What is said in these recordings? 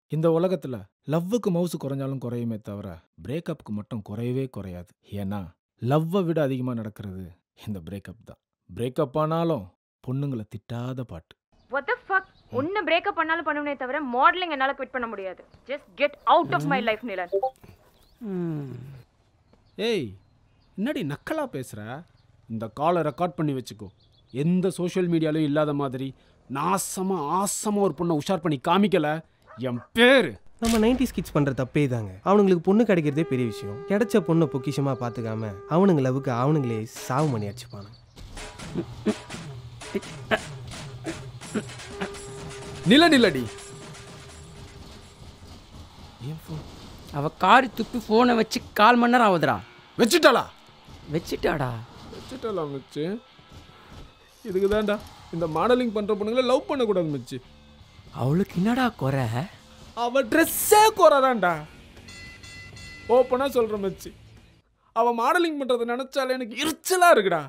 இந்த உலகத்துல லவ்வுக்கு மவுசு குறைஞ்சாலும் குறையுமே தவிர பிரேக்கப்புக்கு மட்டும் குறையவே குறையாது ஏன்னா லவ்வை விட அதிகமா நடக்கிறது இந்த பிரேக்கப் தான் பிரேக்கப் ஆனாலும் பொண்ணுங்களை திட்டாத பாட்டு what the fuck ஒன்னு பிரேக்கப் பண்ணாலும் பண்ணுவனே தவிர மாடலிங் என்னால குவிட் பண்ண முடியாது just get out of my life Nilan ஏய் என்னடி நக்கலா பேசுற இந்த காலை ரெக்கார்ட் பண்ணி வச்சுக்கோ எந்த சோஷியல் மீடியாலையும் இல்லாத மாதிரி நாசமா ஆசமா ஒரு பொண்ணை உஷார் பண்ணி காமிக்கல என் பேரு நம்ம நைன்டிஸ் கிட்ஸ் பண்ற தப்பே தாங்க அவனுங்களுக்கு பொண்ணு கிடைக்கிறதே பெரிய விஷயம் கிடைச்ச பொண்ணை பொக்கிஷமா பார்த்துக்காம அவனுங்க லவ்வுக்கு அவனுங்களே சாவு பண்ணி அடிச்சுப்பானு நில நிலடி அவ காரி துப்பி ஃபோனை வச்சு கால் மணி நேரம் ஆகுதுடா வச்சுட்டாளா வச்சுட்டாடா வச்சுட்டாளா மச்சு இதுக்கு தான்டா இந்த மாடலிங் பண்ற பொண்ணுங்களை லவ் பண்ணக்கூடாது மச்சு அவளுக்கு என்னடா குறை அவ ட்ரெஸ்ஸே குறதான்டா ஓப்பனா சொல்ற மச்சி அவ மாடலிங் பண்றத நினைச்சாலே எனக்கு எரிச்சலா இருக்குடா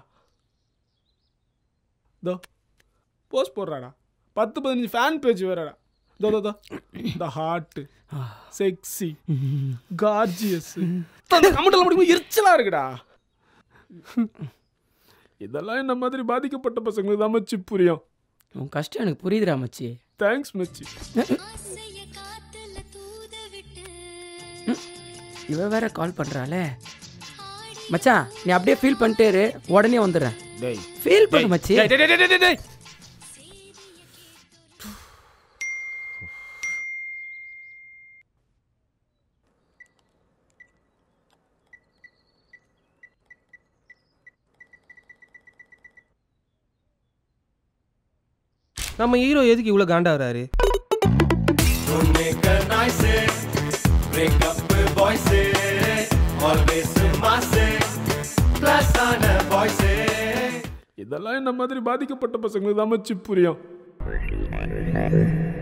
தோ போஸ்ட் போடுறாடா பத்து பதினஞ்சு ஃபேன் பேஜ் வேறடா தோ தோ தோ த ஹார்ட் செக்ஸி கார்ஜியஸ் கமெண்ட்ல முடிக்கும் எரிச்சலா இருக்குடா இதெல்லாம் என்ன மாதிரி பாதிக்கப்பட்ட பசங்களுக்கு தான் மச்சி புரியும் உன் கஷ்டம் எனக்கு புரியுதுடா மச்சி தேங்க்ஸ் மச்சி இவ வேற கால் பண்றாளே மச்சான் நீ அப்படியே ஃபீல் பண்ணிட்டே இரு உடனே வந்துடுறேன் டேய் ஃபீல் பண்ணு மச்சி டேய், டேய், டேய், டேய், டேய். நம்ம ஹீரோ எதுக்கு இவ்வளோ காண்டாகிறாரு இதெல்லாம் என்ன மாதிரி பாதிக்கப்பட்ட பசங்களுக்கு தான் மச்சி புரியும்